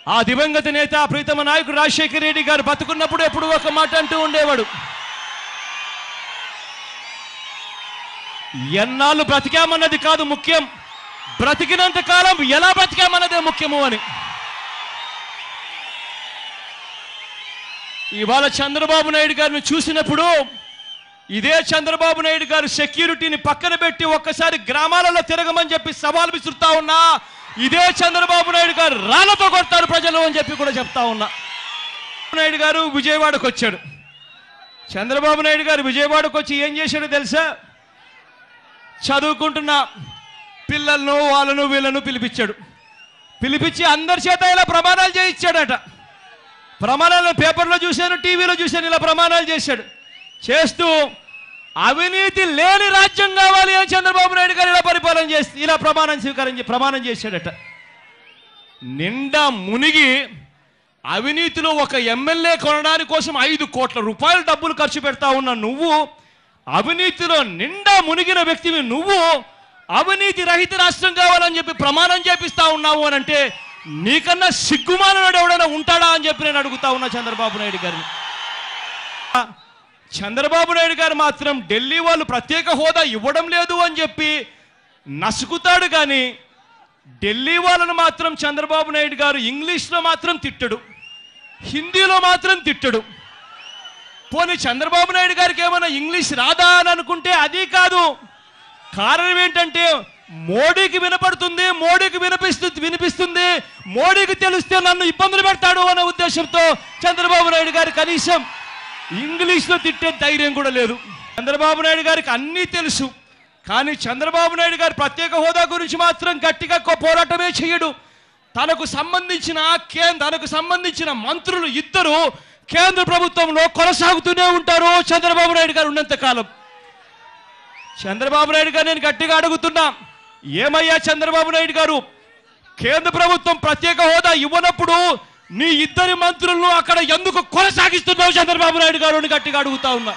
ఆ దివంగత నేత ప్రీతమ నాయకుడు రాజశేఖర రెడ్డి గారు బతుకున్నప్పుడు ఎప్పుడు ఒక మాట అంటూ ఉండేవాడు ఎన్నాళ్ళు బ్రతికామన్నది కాదు ముఖ్యం బ్రతికినంత కాలం ఎలా బ్రతికామన్నదే ముఖ్యము అని ఇవాళ చంద్రబాబు నాయుడు గారిని చూసినప్పుడు ఇదే చంద్రబాబు నాయుడు గారు సెక్యూరిటీని పక్కన పెట్టి ఒక్కసారి గ్రామాలలో తిరగమని చెప్పి సవాల్ విసురుతా ఉన్నా ఇదే చంద్రబాబు నాయుడు గారు రాళ్లతో కొడతారు ప్రజలు అని చెప్పి కూడా చెప్తా ఉన్నా చంద్రబాబు నాయుడు గారు విజయవాడకు వచ్చాడు చంద్రబాబు నాయుడు గారు విజయవాడకు వచ్చి ఏం చేశాడో తెలుసా చదువుకుంటున్న పిల్లలను వాళ్ళను వీళ్ళను పిలిపించాడు పిలిపించి అందరి చేత ఇలా ప్రమాణాలు చేయించాడట ప్రమాణాలు పేపర్లో చూశాను టీవీలో చూశాను ఇలా ప్రమాణాలు చేశాడు చేస్తూ అవినీతి లేని రాజ్యం కావాలి అని చంద్రబాబు నాయుడు గారు ఇలా పరిపాలన చేసి ఇలా ప్రమాణం స్వీకారం చే- ప్రమాణం చేశాడట నిండా మునిగి అవినీతిలో ఒక ఎమ్మెల్యే కొనడానికి కోసం ఐదు కోట్ల రూపాయల డబ్బులు ఖర్చు పెడతా ఉన్న నువ్వు అవినీతిలో నిండా మునిగిన వ్యక్తివి నువ్వు అవినీతి రహిత రాష్ట్రం కావాలని చెప్పి ప్రమాణం చేపిస్తా ఉన్నావు అని అంటే నీకన్నా సిగ్గుమానడు ఎవడైనా ఉంటాడా అని చెప్పి నేను అడుగుతా ఉన్నా చంద్రబాబు నాయుడు గారిని చంద్రబాబు నాయుడు గారు మాత్రం ఢిల్లీ వాళ్ళు ప్రత్యేక హోదా ఇవ్వడం లేదు అని చెప్పి నసుకుతాడు కానీ ఢిల్లీ వాళ్ళను మాత్రం చంద్రబాబు నాయుడు గారు ఇంగ్లీష్లో మాత్రం తిట్టడు హిందీలో మాత్రం తిట్టడు పోనీ చంద్రబాబు నాయుడు గారికి ఏమైనా ఇంగ్లీష్ రాదా అని అనుకుంటే అది కాదు కారణం ఏంటంటే మోడీకి వినపడుతుంది మోడీకి వినిపిస్తుంది వినిపిస్తుంది మోడీకి తెలిస్తే నన్ను ఇబ్బందులు పెడతాడు అనే ఉద్దేశంతో చంద్రబాబు నాయుడు గారు కనీసం ఇంగ్లీష్లో తిట్టే ధైర్యం కూడా లేదు చంద్రబాబు నాయుడు గారికి అన్నీ తెలుసు కానీ చంద్రబాబు నాయుడు గారి ప్రత్యేక హోదా గురించి మాత్రం గట్టిగా కో- పోరాటమే చేయడు తనకు సంబంధించిన కే తనకు సంబంధించిన మంత్రులు ఇద్దరు కేంద్ర ప్రభుత్వంలో కొనసాగుతూనే ఉంటారు చంద్రబాబు నాయుడు గారు ఉన్నంత కాలం చంద్రబాబు నాయుడు గారు నేను గట్టిగా అడుగుతున్నా ఏమయ్యా చంద్రబాబు నాయుడు గారు కేంద్ర ప్రభుత్వం ప్రత్యేక హోదా ఇవ్వనప్పుడు నీ ఇద్దరి మంత్రులను అక్కడ ఎందుకు కొనసాగిస్తున్నావు చంద్రబాబు నాయుడు గారు అని గట్టిగా అడుగుతా ఉన్నా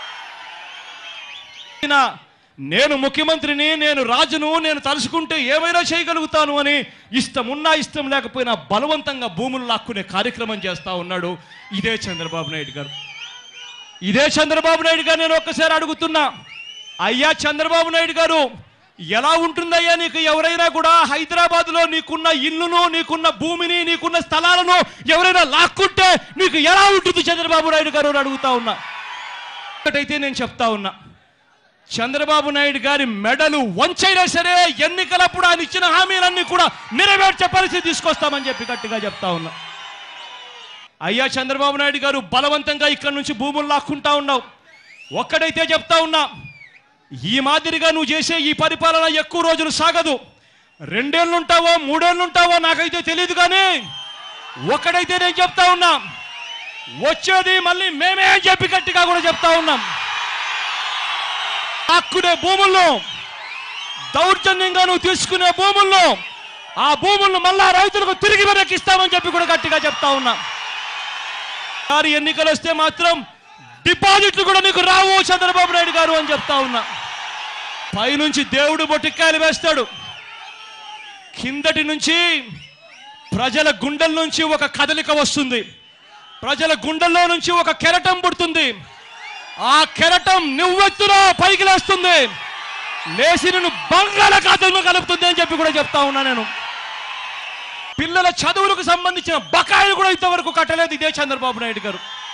ఈయన, నేను ముఖ్యమంత్రిని నేను రాజును నేను తలుసుకుంటే ఏమైనా చేయగలుగుతాను అని ఇష్టం ఉన్నా ఇష్టం లేకపోయినా బలవంతంగా భూములు లాక్కునే కార్యక్రమం చేస్తా ఉన్నాడు ఇదే చంద్రబాబు నాయుడు గారు ఇదే చంద్రబాబు నాయుడు గారు నేను ఒక్కసారి అడుగుతున్నా అయ్యా చంద్రబాబు నాయుడు గారు ఎలా ఉంటుందయ్యా నీకు ఎవరైనా కూడా హైదరాబాద్లో నీకున్న ఇల్లును నీకున్న భూమిని నీకున్న స్థలాలను ఎవరైనా లాక్కుంటే నీకు ఎలా ఉంటుంది చంద్రబాబు నాయుడు గారు అని అడుగుతా ఉన్నా ఒకటైతే నేను చెప్తా ఉన్నా చంద్రబాబు నాయుడు గారి మెడలు వంచైనా సరే ఎన్నికలప్పుడు ఆయన ఇచ్చిన హామీలన్నీ కూడా నెరవేర్చే పరిస్థితి తీసుకొస్తామని చెప్పి గట్టిగా చెప్తా ఉన్నా అయ్యా చంద్రబాబు నాయుడు గారు బలవంతంగా ఇక్కడి నుంచి భూములు లాక్కుంటా ఉన్నావు ఒక్కడైతే చెప్తా ఉన్నా ఈ మాదిరిగా నువ్వు చేసే ఈ పరిపాలన ఎక్కువ రోజులు సాగదు రెండేళ్ళుంటావో మూడేళ్ళుంటావో నాకైతే తెలియదు కానీ ఒక్కడైతే నేను చెప్తా ఉన్నా వచ్చేది మళ్ళీ మేమే అని చెప్పి గట్టిగా కూడా చెప్తా ఉన్నాం లాక్కునే భూముల్లో దౌర్జన్యంగా నువ్వు తీసుకునే భూముల్లో ఆ భూములను మళ్ళా రైతులకు తిరిగి వెనక్కిస్తామని చెప్పి కూడా గట్టిగా చెప్తా ఉన్నా ఈసారి ఎన్నికలు వస్తే మాత్రం డిపాజిట్లు కూడా నీకు రావు చంద్రబాబు నాయుడు గారు అని చెప్తా ఉన్నా పైనుంచి దేవుడు బొటిక్కాయలు వేస్తాడు కిందటి నుంచి ప్రజల గుండెల నుంచి ఒక కదలిక వస్తుంది ప్రజల గుండెల్లో నుంచి ఒక కెరటం పుడుతుంది ఆ కెరటం నువ్వెత్తున పైకి లేస్తుంది లేచి నిన్ను బంగాళాఖాతంలో కలుపుతుంది అని చెప్పి కూడా చెప్తా ఉన్నా నేను పిల్లల చదువులకు సంబంధించిన బకాయిలు కూడా ఇంతవరకు కట్టలేదు ఇదే చంద్రబాబు నాయుడు గారు